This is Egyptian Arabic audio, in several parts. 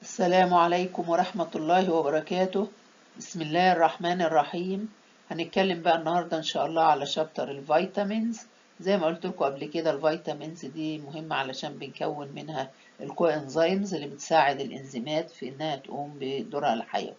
السلام عليكم ورحمة الله وبركاته بسم الله الرحمن الرحيم هنتكلم بقى النهاردة إن شاء الله على شابتر الفيتامينز زي ما قلت لكم قبل كده الفيتامينز دي مهمة علشان بنكون منها الكو انزيمز اللي بتساعد الانزيمات في انها تقوم بدورها الحيوي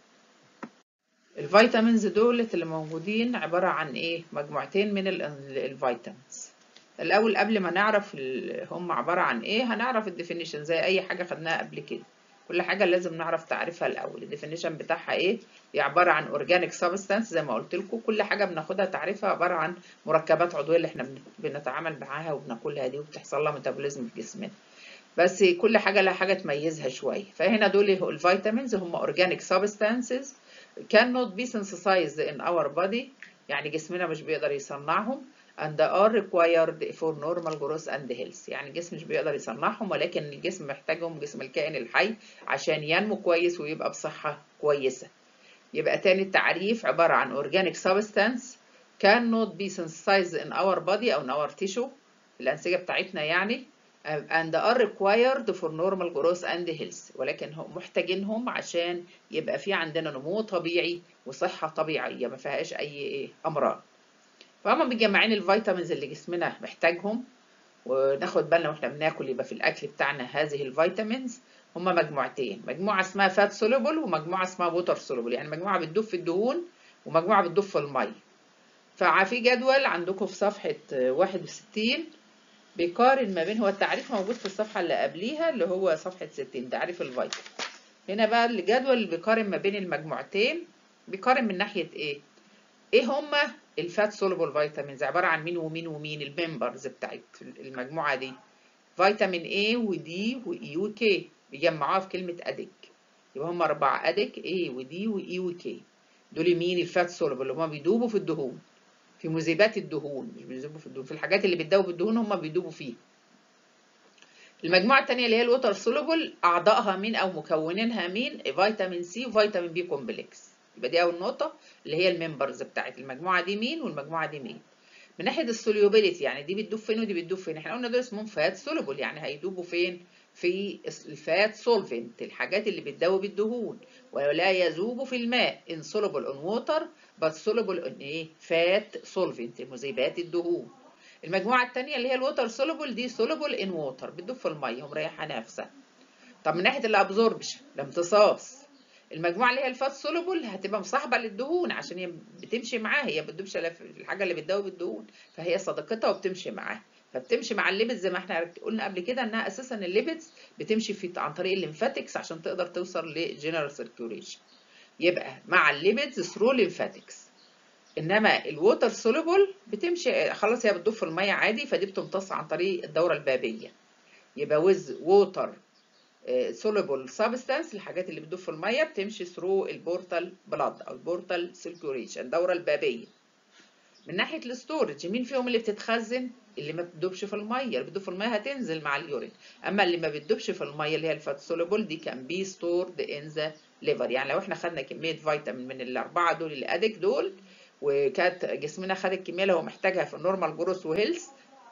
الفيتامينز دولت اللي موجودين عبارة عن ايه مجموعتين من الفيتامينز الاول قبل ما نعرف هم عبارة عن ايه هنعرف الديفينيشن زي اي حاجة خدناها قبل كده كل حاجة لازم نعرف تعريفها الأول الديفينيشن بتاعها إيه؟ هي عبارة عن أورجانيك سبستانس زي ما قلت لكم كل حاجة بناخدها تعريفها عبارة عن مركبات عضوية اللي إحنا بنتعامل معاها وبناكلها دي وبتحصل لها ميتابوليزم في جسمنا بس كل حاجة لها حاجة تميزها شوية فهنا دول الفيتامينز هم أورجانيك سبستانسز cannot be synthesized in our body يعني جسمنا مش بيقدر يصنعهم and are required for normal growth and health يعني الجسم مش بيقدر يصنعهم ولكن الجسم محتاجهم جسم الكائن الحي عشان ينمو كويس ويبقى بصحة كويسة يبقى تاني التعريف عبارة عن organic substance cannot be synthesized in our body أو in our tissue الأنسجة بتاعتنا يعني and are required for normal growth and health ولكن هم محتاجينهم عشان يبقى في عندنا نمو طبيعي وصحة طبيعية ما فيهاش أي أمراض فهم مجمعين الفيتامينز اللي جسمنا محتاجهم وناخد بالنا واحنا بناكل يبقى في الاكل بتاعنا هذه الفيتامينز هما مجموعتين مجموعه اسمها فات سولوبل ومجموعه اسمها ووتر سولوبل يعني مجموعه بتدوب في الدهون ومجموعه بتدوب في الميه ففي جدول عندكم في صفحه 61 بيقارن ما بين هو التعريف موجود في الصفحه اللي قبليها اللي هو صفحه 60 تعريف الفيتامين هنا بقى الجدول اللي بيقارن ما بين المجموعتين بيقارن من ناحيه ايه ايه هما الفات سولوبل فيتامينز عباره عن مين ومين ومين الممبرز بتاعت المجموعه دي فيتامين A ودي وإي وكي بيجمعوها في كلمه اديك يبقى هم اربعه اديك A ودي وإي وكي دول مين الفات سولوبل اللي هم بيدوبوا في الدهون في مذيبات الدهون مش بيدوبوا في الدهون في الحاجات اللي بتدوب الدهون هم بيدوبوا فيها المجموعه الثانيه اللي هي الوتر سولوبل اعضائها مين او مكونينها مين فيتامين سي وفيتامين بي كومبلكس يبقى دي اول نقطه اللي هي الممبرز بتاعت المجموعه دي مين والمجموعه دي مين من ناحيه السوليوبيليتي يعني دي بتدوب فين ودي بتدوب فين احنا قلنا دول اسمهم فات سولوبل يعني هيدوبوا فين في الفات سولفنت الحاجات اللي بتدوب الدهون ولا يذوب في الماء ان soluble on water but soluble on ايه فات سولفنت مذيبات الدهون المجموعه الثانيه اللي هي الووتر سولوبل دي سولوبل ان ووتر بتدوب في الميه ومريحه نفسها طب من ناحيه الابزوربشن الامتصاص المجموعه اللي هي الفات سولوبل هتبقى مصاحبه للدهون عشان هي بتمشي معاها هي بتدوبش في الحاجه اللي بتدوب الدهون فهي صديقتها وبتمشي معاها فبتمشي مع الليبيدز زي ما احنا قلنا قبل كده انها اساسا الليبيدز بتمشي في عن طريق الليمفاتكس عشان تقدر توصل للجنرال سيركيوليشن يبقى مع الليبيدز ثرو ليمفاتكس انما الووتر سولوبل بتمشي خلاص هي بتدوب في الميه عادي فدي بتمتص عن طريق الدوره البابيه يبقى ويز ووتر soluble substance الحاجات اللي بتدوب في الميه بتمشي ثرو البورتال بلاد او البورتال سيركيوليشن الدوره البابيه من ناحيه الاستورج مين فيهم اللي بتتخزن اللي ما بتدوبش في الميه اللي بتدوب في الميه هتنزل مع اليورين اما اللي ما بتدوبش في الميه اللي هي الفات سولوبل دي كان بي ستورد ان ذا ليفر يعني لو احنا خدنا كميه فيتامين من الاربعه دول اللي ادك دول وكانت جسمنا خد الكميه اللي هو محتاجها في النورمال جروث وهيلث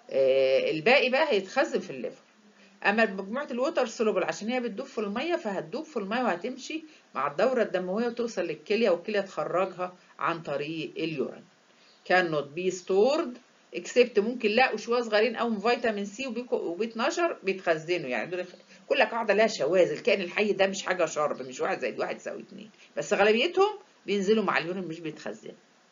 آه الباقي بقى هيتخزن في الليفر اما مجموعه الووتر سولوبل عشان هي بتدوب في الميه فهتدوب في الميه وهتمشي مع الدوره الدمويه وتوصل للكليه والكليه تخرجها عن طريق اليورين cannot be stored except ممكن لا شويه صغيرين قوي من فيتامين سي وبي 12 بيتخزنوا يعني دول كل قاعده لها شواذ الكائن الحي ده مش حاجه شرب مش واحد زائد واحد يساوي اتنين بس غالبيتهم بينزلوا مع اليورين مش بيتخزنوا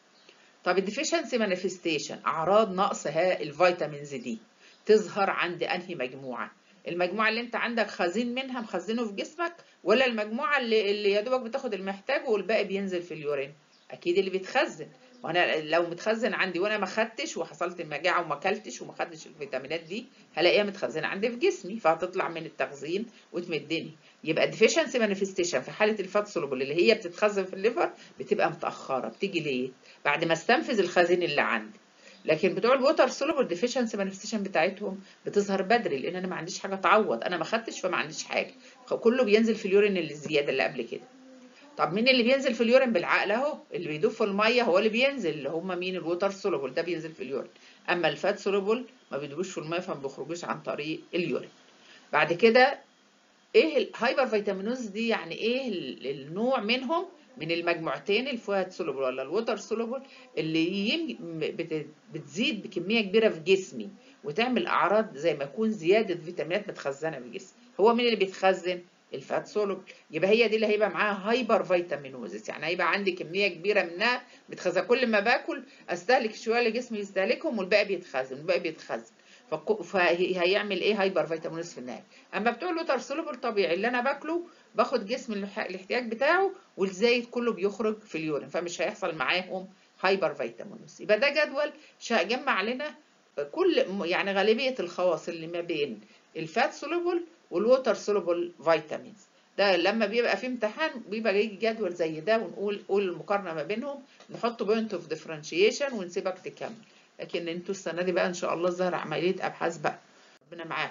طب الديفيشنسي مانيفستيشن اعراض نقص الفيتامينز دي تظهر عند انهي مجموعه المجموعه اللي انت عندك خزين منها مخزنه في جسمك ولا المجموعه اللي, اللي يا دوبك بتاخد المحتاج والباقي بينزل في اليورين اكيد اللي بيتخزن وانا لو متخزن عندي وانا ما خدتش وحصلت مجاعه وما اكلتش وما خدتش الفيتامينات دي هلاقيها متخزنه عندي في جسمي فهتطلع من التخزين وتمدني يبقى ديفيشنسي مانيفستيشن في حاله الفات سولوبل اللي هي بتتخزن في الليفر بتبقى متاخره بتيجي ليه بعد ما استنفذ الخزين اللي عندي لكن بتوع الووتر سولوبل ديفيشنسي مانيفستيشن بتاعتهم بتظهر بدري لان انا ما عنديش حاجه تعوض انا ما خدتش فما عنديش حاجه كله بينزل في اليورين اللي الزياده اللي قبل كده طب مين اللي بينزل في اليورين بالعقل اهو اللي بيدوب في الميه هو اللي بينزل اللي هم مين الووتر سولوبل ده بينزل في اليورين اما الفات سولوبل ما بيدوبوش في الميه فما بيخرجوش عن طريق اليورين بعد كده ايه الهايبر فيتامينوز دي يعني ايه ال- النوع منهم من المجموعتين الفوات سولوبل ولا الوتر سولوبل اللي يم... بت... بتزيد بكميه كبيره في جسمي وتعمل اعراض زي ما يكون زياده فيتامينات متخزنه في الجسم هو مين اللي بيتخزن الفات سولوبل يبقى هي دي اللي هيبقى معاها هايبر فيتامينوزس يعني هيبقى عندي كميه كبيره منها متخزنه كل ما باكل استهلك شويه اللي جسمي يستهلكهم والباقي بيتخزن والباقي بيتخزن فك- فهيعمل ايه هايبر فيتامينوز في النهايه اما بتوع الوتر سولوبل طبيعي اللي انا باكله باخد جسم الح- الاحتياج بتاعه والزايد كله بيخرج في اليورين فمش هيحصل معاهم هايبر فيتامينوز يبقى ده جدول شا- جمع لنا كل يعني غالبيه الخواص اللي ما بين الفات سولوبل والوتر سولوبل فيتامينز ده لما بيبقى في امتحان بيبقى يجي جدول زي ده ونقول قول المقارنه ما بينهم نحط بوينت اوف ديفرنشيشن ونسيبك تكمل لكن انتوا السنه دي بقى ان شاء الله ظهر عمليه ابحاث بقى ربنا معاكم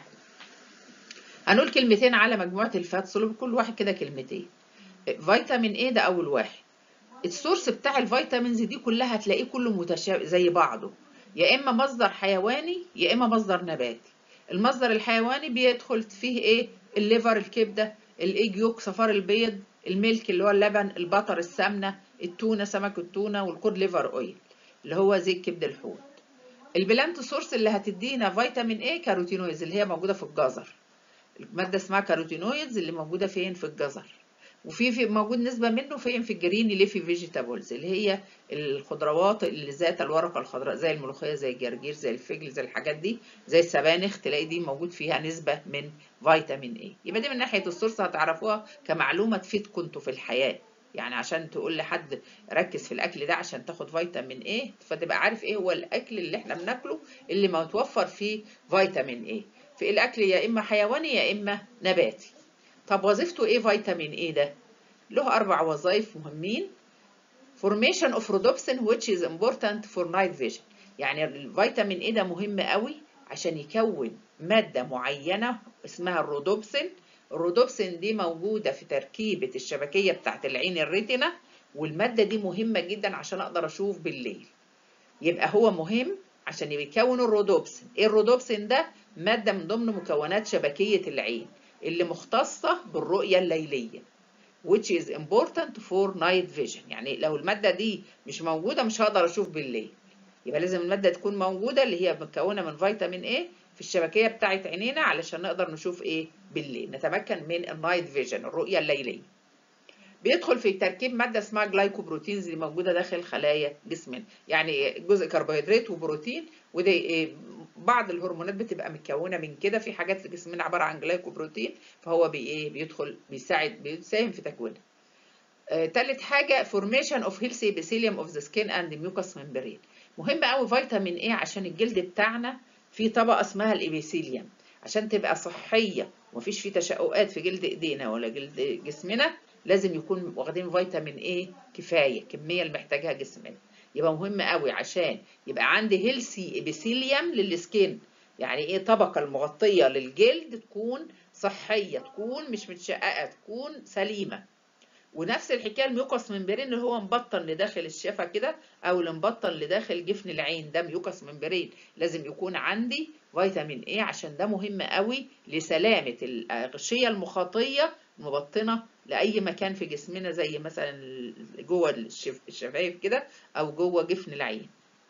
هنقول كلمتين على مجموعه الفات سولوبل كل واحد كده كلمتين فيتامين ايه ده اول واحد السورس بتاع الفيتامينز دي كلها هتلاقيه كله متشابه زي بعضه يا اما مصدر حيواني يا اما مصدر نباتي المصدر الحيواني بيدخل فيه ايه الليفر الكبده الايج يوك صفار البيض الميلك اللي هو اللبن البطر السمنه التونه سمك التونه والكود ليفر اويل اللي هو زيت كبد الحوت البلانت سورس اللي هتدينا فيتامين ايه كاروتينويدز اللي هي موجوده في الجزر الماده اسمها كاروتينويدز اللي موجوده فين في الجزر وفي في موجود نسبه منه فين في الجرين ليفي فيجيتابلز اللي هي الخضروات اللي ذات الورقه الخضراء زي الملوخيه زي الجرجير زي الفجل زي الحاجات دي زي السبانخ تلاقي دي موجود فيها نسبه من فيتامين اي يبقى دي من ناحيه السورس هتعرفوها كمعلومه تفيدكم انتوا في الحياه يعني عشان تقول لحد ركز في الاكل ده عشان تاخد فيتامين ايه فتبقى عارف ايه هو الاكل اللي احنا بناكله اللي متوفر فيه فيتامين ايه في الاكل يا اما حيواني يا اما نباتي طب وظيفته ايه فيتامين ايه ده له اربع وظائف مهمين formation of rhodopsin which is important for night vision يعني الفيتامين ايه ده مهم قوي عشان يكون ماده معينه اسمها الرودوبسين الرودوبسين دي موجوده في تركيبه الشبكيه بتاعت العين الريتنا والماده دي مهمه جدا عشان اقدر اشوف بالليل يبقى هو مهم عشان يكون الرودوبسين ايه الرودوبسين ده ماده من ضمن مكونات شبكيه العين اللي مختصه بالرؤيه الليليه which is important for night vision يعني لو المادة دي مش موجودة مش هقدر أشوف بالليل يبقى لازم المادة تكون موجودة اللي هي مكونة من فيتامين A في الشبكية بتاعة عينينا علشان نقدر نشوف إيه بالليل نتمكن من النايت فيجن الرؤية الليلية بيدخل في تركيب مادة اسمها جلايكوبروتينز اللي موجودة داخل خلايا جسمنا يعني جزء كربوهيدرات وبروتين وده إيه بعض الهرمونات بتبقى متكونه من كده في حاجات في جسمنا عباره عن جلايكوبروتين فهو بي ايه بيدخل بيساعد بيساهم في تكوينها آه، تالت حاجه formation of healthy epithelium of the skin and mucous membrane مهم قوي فيتامين ايه عشان الجلد بتاعنا في طبقه اسمها الابيثيليوم عشان تبقى صحيه ومفيش فيه تشققات في جلد ايدينا ولا جلد جسمنا لازم يكون واخدين فيتامين ايه كفايه كميه اللي محتاجها جسمنا يبقى مهم قوي عشان يبقى عندي هيلثي ابيثيليوم للسكين يعني ايه طبقه المغطيه للجلد تكون صحيه تكون مش متشققه تكون سليمه ونفس الحكايه الميوكس ممبرين اللي هو مبطن لداخل الشفه كده او اللي مبطن لداخل جفن العين ده ميوكس ممبرين لازم يكون عندي فيتامين ايه عشان ده مهم قوي لسلامه الاغشيه المخاطيه مبطنه لاي مكان في جسمنا زي مثلا جوه الشف- الشفايف كده او جوه جفن العين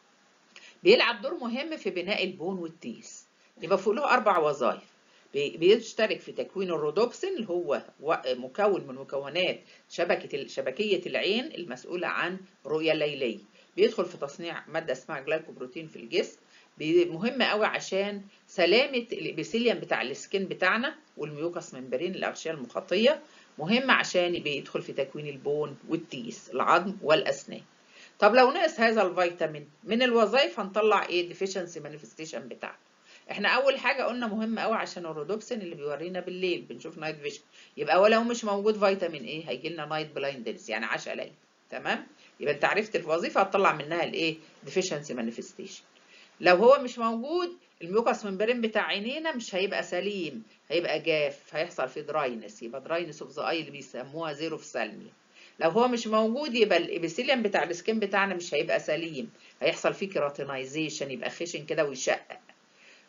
بيلعب دور مهم في بناء البون والتيس يبقى فوق له اربع وظائف بي- بيشترك في تكوين الرودوبسين اللي هو و- مكون من مكونات شبكه ال- شبكيه العين المسؤوله عن الرؤيه الليليه بيدخل في تصنيع ماده اسمها جلايكوبروتين في الجسم بي- مهم قوي عشان سلامه الابيثيليوم بتاع السكين بتاعنا والميوكس ممبرين الاغشيه المخاطيه مهم عشان بيدخل في تكوين البون والتيس العظم والاسنان طب لو نقص هذا الفيتامين من الوظائف هنطلع ايه ديفيشنسي مانيفستيشن بتاعته احنا اول حاجه قلنا مهم قوي عشان الرودوبسين اللي بيورينا بالليل بنشوف نايت فيجن يبقى ولو مش موجود فيتامين ايه هيجي لنا نايت بلايندنس يعني عشاء ليل تمام يبقى انت عرفت الوظيفه هتطلع منها الايه ديفيشنسي مانيفستيشن لو هو مش موجود الميوكس ممبرين بتاع عينينا مش هيبقى سليم هيبقى جاف هيحصل فيه دراينس يبقى دراينس اوف ذا اي اللي بيسموها زيرو في سالميا لو هو مش موجود يبقى الابيثيليوم بتاع السكين بتاعنا مش هيبقى سليم هيحصل فيه كيراتينايزيشن يبقى خشن كده ويشقق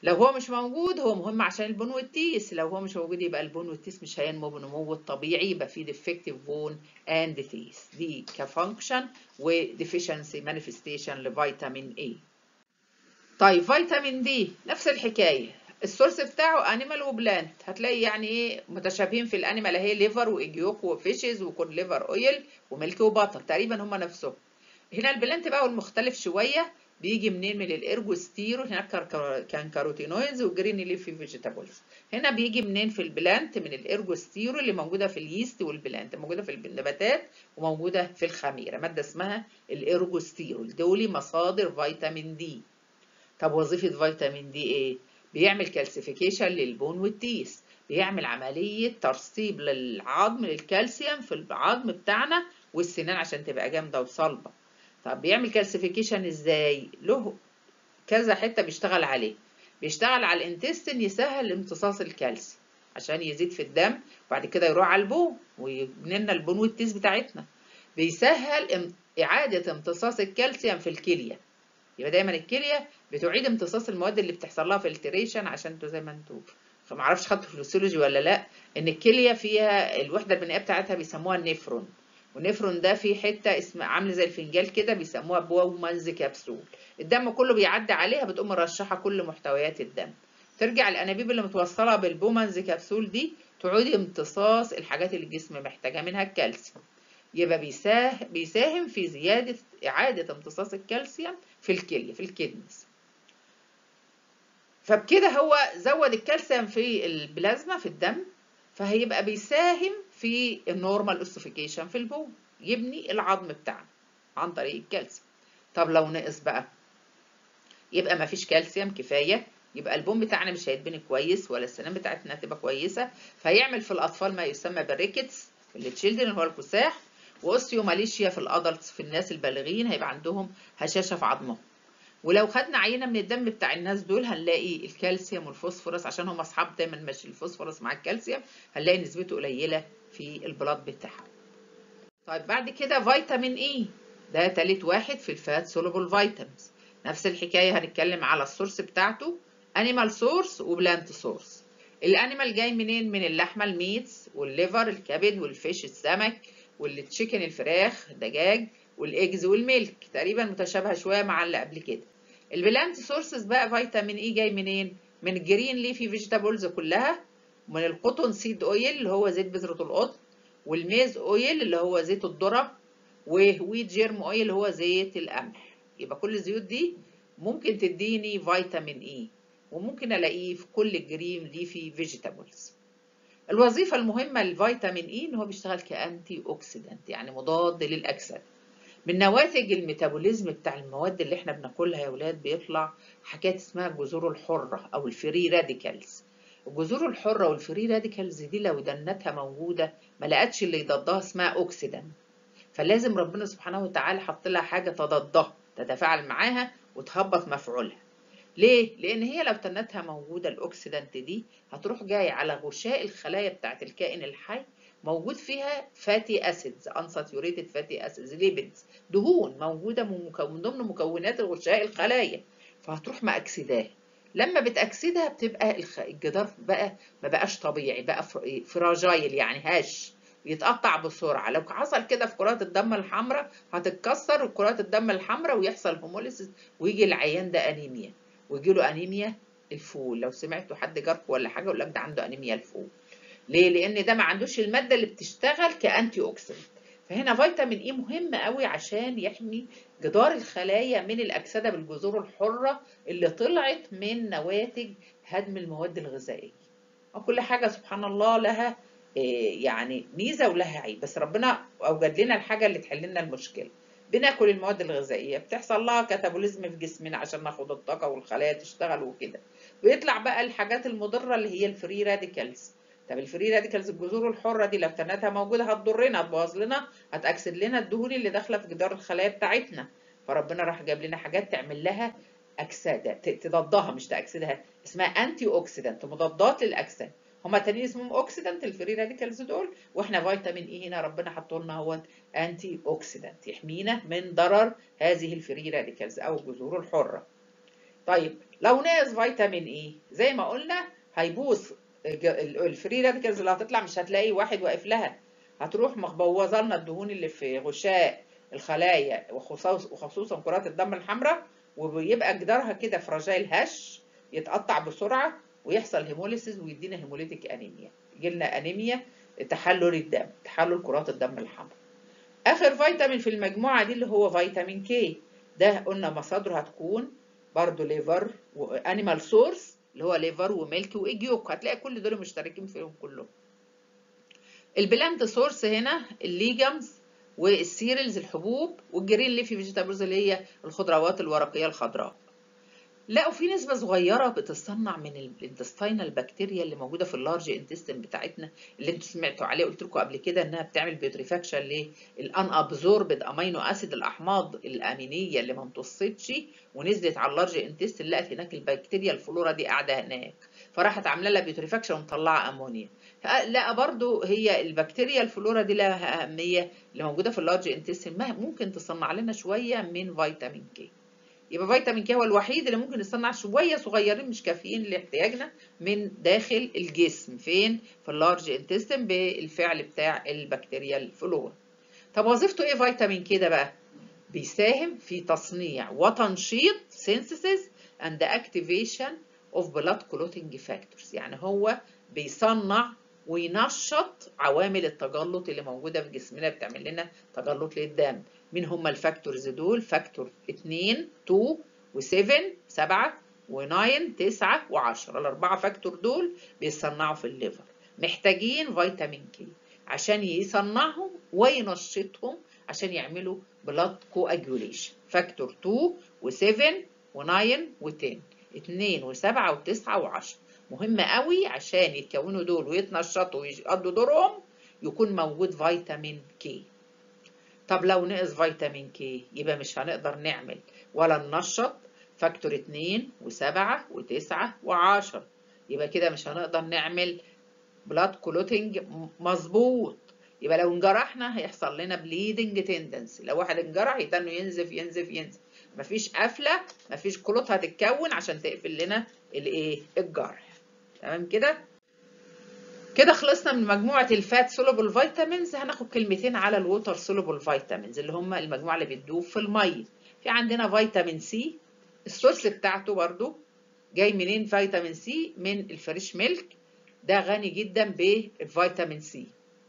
لو هو مش موجود هو مهم عشان البون والتيس لو هو مش موجود يبقى البون والتيس مش هينمو بنمو الطبيعي يبقى في ديفكتيف بون اند تيس دي كفانكشن وديفيشنسي مانيفستيشن لفيتامين اي طيب فيتامين دي نفس الحكايه السورس بتاعه انيمال وبلانت هتلاقي يعني ايه متشابهين في الانيمال اهي ليفر واجيوك وفيشز وكون ليفر اويل وميلك وبطر تقريبا هم نفسهم هنا البلانت بقى والمختلف شويه بيجي منين من الارجوستيرو هناك كان كاروتينويدز وجرين ليفي فيجيتابلز هنا بيجي منين في البلانت من الارجوستيرو اللي موجوده في اليست والبلانت موجوده في النباتات وموجوده في الخميره ماده اسمها الارجوستيرول دول مصادر فيتامين دي طب وظيفه فيتامين دي ايه بيعمل كالسيفيكيشن للبون والتيس بيعمل عمليه ترسيب للعظم للكالسيوم في العظم بتاعنا والسنان عشان تبقى جامده وصلبه طب بيعمل كالسيفيكيشن ازاي له كذا حته بيشتغل عليه بيشتغل على الانتستين يسهل امتصاص الكالسيوم عشان يزيد في الدم وبعد كده يروح على البون ويبني لنا البون والتيس بتاعتنا بيسهل اعاده امتصاص الكالسيوم في الكليه يبقى دايما الكليه بتعيد امتصاص المواد اللي بتحصل لها فلتريشن عشان انتوا زي ما انتوا ما اعرفش خدتوا فلوسيولوجي ولا لا ان الكليه فيها الوحده البنائيه بتاعتها بيسموها النفرون والنفرون ده فيه حته اسمها عامله زي الفنجان كده بيسموها بومنز كبسول الدم كله بيعدي عليها بتقوم مرشحه كل محتويات الدم ترجع الانابيب اللي متوصله بالبومنز كبسول دي تعيد امتصاص الحاجات اللي الجسم محتاجها منها الكالسيوم يبقى بيساهم بيساهم في زياده اعاده امتصاص الكالسيوم في الكليه في الكدنس فبكده هو زود الكالسيوم في البلازما في الدم فهيبقى بيساهم في النورمال اوسيفيكيشن في البون يبني العظم بتاعنا عن طريق الكالسيوم طب لو نقص بقى يبقى ما فيش كالسيوم كفايه يبقى البون بتاعنا مش هيتبني كويس ولا السنان بتاعتنا هتبقى كويسه فيعمل في الاطفال ما يسمى بالريكتس في التشيلدرن اللي هو الكساح واوستيوماليشيا في الادلتس في الناس البالغين هيبقى عندهم هشاشه في عظمهم ولو خدنا عينه من الدم بتاع الناس دول هنلاقي الكالسيوم والفوسفورس عشان هم اصحاب دايما ماشي الفوسفورس مع الكالسيوم هنلاقي نسبته قليله في البلاد بتاعهم طيب بعد كده فيتامين اي ده تالت واحد في الفات سولوبل فيتامينز نفس الحكايه هنتكلم على السورس بتاعته انيمال سورس وبلانت سورس الانيمال جاي منين من اللحمه الميتس والليفر الكبد والفيش السمك والتشيكن الفراخ الدجاج والايجز والميلك تقريبا متشابهه شويه مع اللي قبل كده البلانت سورسز بقى فيتامين اي جاي منين من الجرين ليفي فيجيتابلز كلها من القطن سيد اويل اللي هو زيت بذره القطن والميز اويل اللي هو زيت الذره وويت جيرم اويل اللي هو زيت القمح يبقى كل الزيوت دي ممكن تديني فيتامين اي وممكن الاقيه في كل الجرين ليفي فيجيتابلز الوظيفة المهمة للفيتامين اي ان هو بيشتغل كأنتي اوكسيدانت يعني مضاد للأجساد من نواتج الميتابوليزم بتاع المواد اللي احنا بناكلها يا ولاد بيطلع حاجات اسمها الجذور الحرة او الفري راديكالز الجذور الحرة والفري راديكالز دي لو دنتها موجودة ما لقتش اللي يضادها اسمها اوكسيدانت فلازم ربنا سبحانه وتعالى حط لها حاجة تضادها تتفاعل معاها وتهبط مفعولها ليه؟ لأن هي لو تنتها موجودة الأوكسيدانت دي هتروح جاية على غشاء الخلايا بتاعت الكائن الحي موجود فيها فاتي اسيدز unsaturated فاتي اسيدز ليبيدز دهون موجودة من ضمن مكونات غشاء الخلايا فهتروح مأكسداها لما بتأكسدها بتبقى الجدار بقى ما بقاش طبيعي بقى فراجايل يعني هش يتقطع بسرعة لو حصل كده في كرات الدم الحمراء هتتكسر كرات الدم الحمراء ويحصل هوموليسيس ويجي العيان ده أنيميا ويجي له انيميا الفول لو سمعتوا حد جاركم ولا حاجه يقول لك ده عنده انيميا الفول ليه لان ده ما عندوش الماده اللي بتشتغل كانتي اوكسيدنت فهنا فيتامين اي مهم قوي عشان يحمي جدار الخلايا من الاكسده بالجذور الحره اللي طلعت من نواتج هدم المواد الغذائيه وكل حاجه سبحان الله لها يعني ميزه ولها عيب بس ربنا اوجد لنا الحاجه اللي تحل لنا المشكله بناكل المواد الغذائيه بتحصل لها كاتابوليزم في جسمنا عشان ناخد الطاقه والخلايا تشتغل وكده ويطلع بقى الحاجات المضره اللي هي الفري راديكالز طب الفري راديكالز الجذور الحره دي لو تنتها موجوده هتضرنا هتبوظ لنا هتاكسد لنا الدهون اللي داخله في جدار الخلايا بتاعتنا فربنا راح جاب لنا حاجات تعمل لها اكسده تضادها مش تاكسدها اسمها انتي اوكسيدنت مضادات للاجساد هما تانيين اسمهم اوكسيدنت الفري راديكالز دول واحنا فيتامين اي هنا ربنا حطه لنا هو انتي اوكسيدنت يحمينا من ضرر هذه الفري راديكالز او الجذور الحره طيب لو ناقص فيتامين اي زي ما قلنا هيبوظ الفري راديكالز اللي هتطلع مش هتلاقي واحد واقف لها هتروح مبوظه لنا الدهون اللي في غشاء الخلايا وخصوصا كرات الدم الحمراء وبيبقى جدارها كده فراجايل هش يتقطع بسرعه ويحصل هيموليسيس ويدينا هيموليتيك انيميا يجي لنا انيميا تحلل الدم تحلل كرات الدم الحمراء اخر فيتامين في المجموعه دي اللي هو فيتامين كي ده قلنا مصادره هتكون برضو ليفر وانيمال سورس اللي هو ليفر وميلك وايج يوك هتلاقي كل دول مشتركين فيهم كلهم البلانت سورس هنا الليجمز والسيريلز الحبوب والجرين ليفي فيجيتابلز اللي هي الخضروات الورقيه الخضراء لقوا في نسبة صغيرة بتتصنع من الانتستينال بكتيريا اللي موجودة في اللارج انتستين بتاعتنا اللي انتوا سمعتوا عليه قلت لكم قبل كده انها بتعمل بيوتريفاكشن للان ابزوربد امينو اسيد الاحماض الامينية اللي ما امتصتش ونزلت على اللارج انتستين لقت هناك البكتيريا الفلورا دي قاعدة هناك فراحت عاملة لها بيوتريفاكشن ومطلعة امونيا لقى برضو هي البكتيريا الفلورا دي لها اهمية اللي موجودة في اللارج انتستين ممكن تصنع لنا شوية من فيتامين كي يبقى فيتامين كي هو الوحيد اللي ممكن نصنع شويه صغيرين مش كافيين لاحتياجنا من داخل الجسم فين في اللارج انتستين بالفعل بتاع البكتيريا الفلورا طب وظيفته ايه فيتامين كي ده بقى بيساهم في تصنيع وتنشيط synthesis and activation of blood clotting factors يعني هو بيصنع وينشط عوامل التجلط اللي موجوده في جسمنا بتعمل لنا تجلط للدم مين هم الفاكتورز دول فاكتور 2 2 و7 7 و9 9 و10 الاربعه فاكتور دول بيصنعوا في الليفر محتاجين فيتامين كي عشان يصنعهم وينشطهم عشان يعملوا بلاد كواجوليشن فاكتور 2 و7 و9 و10 2 و7 و9 و10 مهم قوي عشان يتكونوا دول ويتنشطوا ويقضوا دورهم يكون موجود فيتامين كي طب لو نقص فيتامين كي يبقى مش هنقدر نعمل ولا ننشط فاكتور 2 و7 و9 و10 يبقى كده مش هنقدر نعمل بلاد كلوتنج مظبوط يبقى لو انجرحنا هيحصل لنا بليدنج تندنسي لو واحد انجرح يتنه ينزف ينزف ينزف مفيش قفله مفيش كلوت هتتكون عشان تقفل لنا الايه الجرح تمام كده كده خلصنا من مجموعة الفات سولوبل فيتامينز هناخد كلمتين على الووتر سولوبل فيتامينز اللي هم المجموعة اللي بتدوب في المية في عندنا فيتامين سي السورس بتاعته برضو جاي منين فيتامين سي من الفريش ميلك ده غني جدا بالفيتامين سي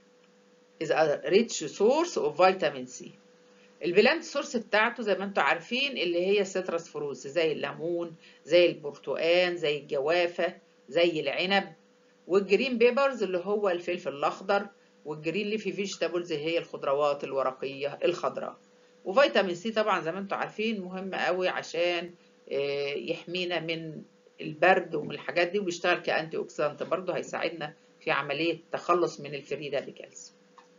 is a rich source of vitamin C البلانت سورس بتاعته زي ما انتم عارفين اللي هي السيترس فروتس زي الليمون زي البرتقال زي الجوافة زي العنب والجرين بيبرز اللي هو الفلفل الاخضر والجرين ليفي فيجيتابلز هي الخضروات الورقيه الخضراء وفيتامين سي طبعا زي ما انتم عارفين مهم قوي عشان يحمينا من البرد ومن الحاجات دي وبيشتغل كانتي اوكسيدانت برضه هيساعدنا في عمليه التخلص من الفري راديكالز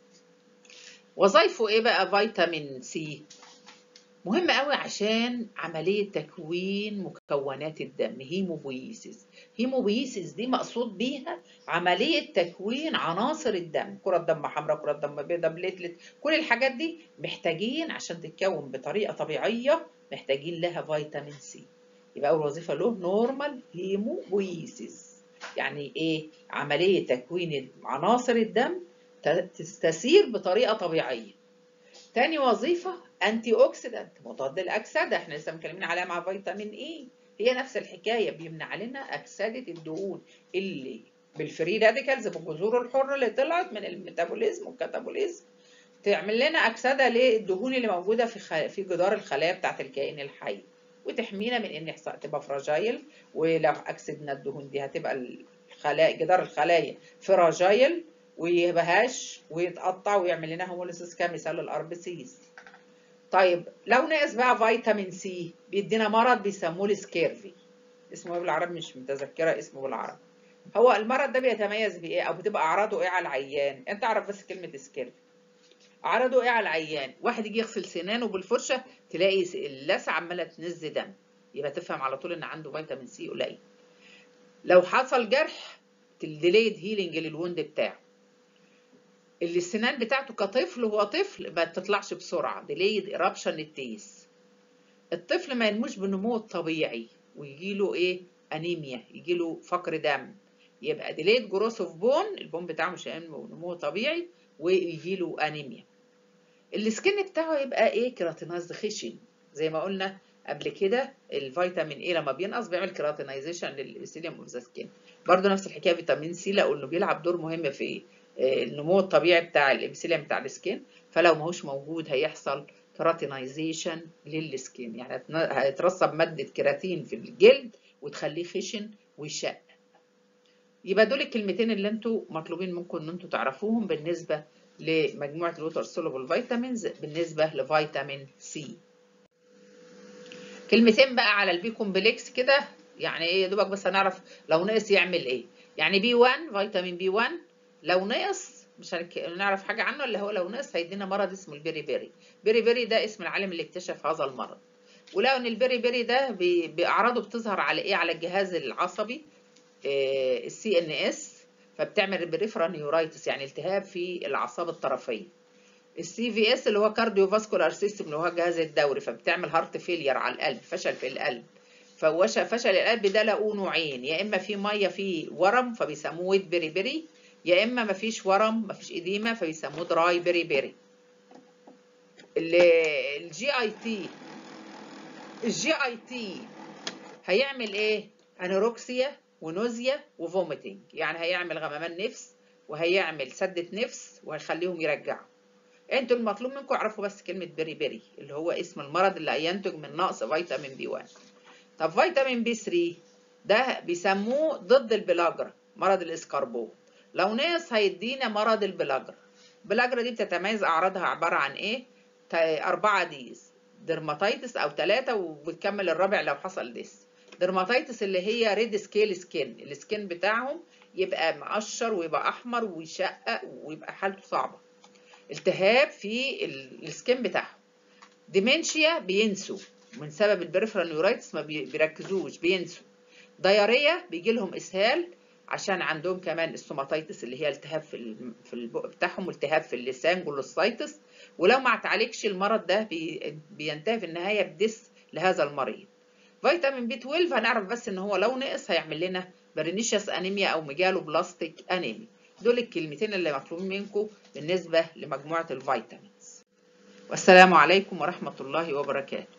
وظايفه ايه بقى فيتامين سي مهم قوي عشان عملية تكوين مكونات الدم هيموبويسيس هيموبويسيس دي مقصود بيها عملية تكوين عناصر الدم كرة دم حمراء كرة دم بيضاء بليتلت كل الحاجات دي محتاجين عشان تتكون بطريقة طبيعية محتاجين لها فيتامين سي يبقى أول وظيفة له نورمال هيموبويسيس يعني إيه عملية تكوين عناصر الدم تسير بطريقة طبيعية تاني وظيفة انتي اوكسيدانت مضاد الاكسده احنا لسه مكلمين عليها مع فيتامين اي هي نفس الحكايه بيمنع لنا اكسده الدهون اللي بالفري راديكالز بالجذور الحره اللي طلعت من الميتابوليزم والكاتابوليزم تعمل لنا اكسده للدهون اللي موجوده في خ... في جدار الخلايا بتاعه الكائن الحي وتحمينا من ان يحصل تبقى فراجايل ولو اكسدنا الدهون دي هتبقى الخلايا جدار الخلايا فراجايل ويبهاش ويتقطع ويعمل لنا هوموليسيس كمثال الاربسيس طيب لو ناقص بقى فيتامين سي بيدينا مرض بيسموه السكيرفي اسمه ايه بالعربي مش متذكره اسمه بالعربي هو المرض ده بيتميز بايه او بتبقى اعراضه ايه على العيان انت اعرف بس كلمه سكيرفي اعراضه ايه على العيان واحد يجي يغسل سنانه بالفرشه تلاقي اللثه عماله تنز دم يبقى تفهم على طول ان عنده فيتامين سي قليل لو حصل جرح الديليد هيلينج للوند بتاعه اللي السنان بتاعته كطفل وهو طفل ما تطلعش بسرعه ديليد ايرابشن التيس الطفل ما ينموش بالنمو الطبيعي ويجيله ايه انيميا يجيله فقر دم يبقى ديليد جروث اوف بون البون بتاعه مش هينمو نمو طبيعي ويجيله انيميا السكن بتاعه يبقى ايه كيراتينايز خشن زي ما قلنا قبل كده الفيتامين ايه لما بينقص بيعمل كيراتينايزيشن للابيثيليوم اوف ذا سكين برضه نفس الحكايه فيتامين سي لقوا انه بيلعب دور مهم في النمو الطبيعي بتاع الابيثيليوم بتاع السكين فلو ما هوش موجود هيحصل كيراتينايزيشن للسكين يعني هيترسب ماده كيراتين في الجلد وتخليه خشن ويشق يبقى دول الكلمتين اللي انتوا مطلوبين منكم ان انتوا تعرفوهم بالنسبه لمجموعه الوتر سولوبل فيتامينز بالنسبه لفيتامين سي كلمتين بقى على البي كومبلكس كده يعني ايه يا دوبك بس هنعرف لو نقص يعمل ايه يعني بي 1 فيتامين بي 1 لو نقص مش هنعرف حاجه عنه اللي هو لو نقص هيدينا مرض اسمه البيري بيري بيري بيري ده اسم العالم اللي اكتشف هذا المرض ولقوا ان البيري بيري ده باعراضه بتظهر على ايه على الجهاز العصبي السي ان اس فبتعمل بريفرال نيورايتس يعني التهاب في الاعصاب الطرفيه السي في اس اللي هو كارديو فاسكولار سيستم اللي هو الجهاز الدوري فبتعمل هارت فيلير على القلب فشل في القلب فوش فشل القلب ده لقوه نوعين يا اما في ميه في ورم فبيسموه ويت بيري بيري يا اما مفيش ورم مفيش اديمه فبيسموه دراي بيري بيري الجي اي تي الجي اي تي هيعمل ايه انيروكسيا ونوزيا وفوميتنج يعني هيعمل غممان نفس وهيعمل سدة نفس وهيخليهم يرجعوا انتوا المطلوب منكم اعرفوا بس كلمة بيري بيري اللي هو اسم المرض اللي هينتج من نقص فيتامين بي 1 طب فيتامين بي 3 ده بيسموه ضد البلاجرا مرض الاسكربون لو نقص هيدينا مرض البلاجرا البلاجرا دي بتتميز اعراضها عبارة عن ايه أربعة ديز درماتيتس او ثلاثة وبتكمل الرابع لو حصل ديس درماتيتس اللي هي ريد سكيل سكين السكين بتاعهم يبقى مقشر ويبقى احمر ويشقق ويبقى حالته صعبه التهاب في السكين بتاعهم ديمنشيا بينسوا من سبب البريفرال نيورايتس ما بيركزوش بينسوا دياريه بيجي لهم اسهال عشان عندهم كمان السوماتيتس اللي هي التهاب في في البق بتاعهم والتهاب في اللسان جلوسايتس ولو ما اتعالجش المرض ده بي بينتهي في النهايه بدس لهذا المريض فيتامين بي 12 هنعرف بس ان هو لو نقص هيعمل لنا برينيشيوس انيميا او ميجالو بلاستيك انيميا دول الكلمتين اللي مطلوبين منكم بالنسبه لمجموعه الفيتامينز والسلام عليكم ورحمه الله وبركاته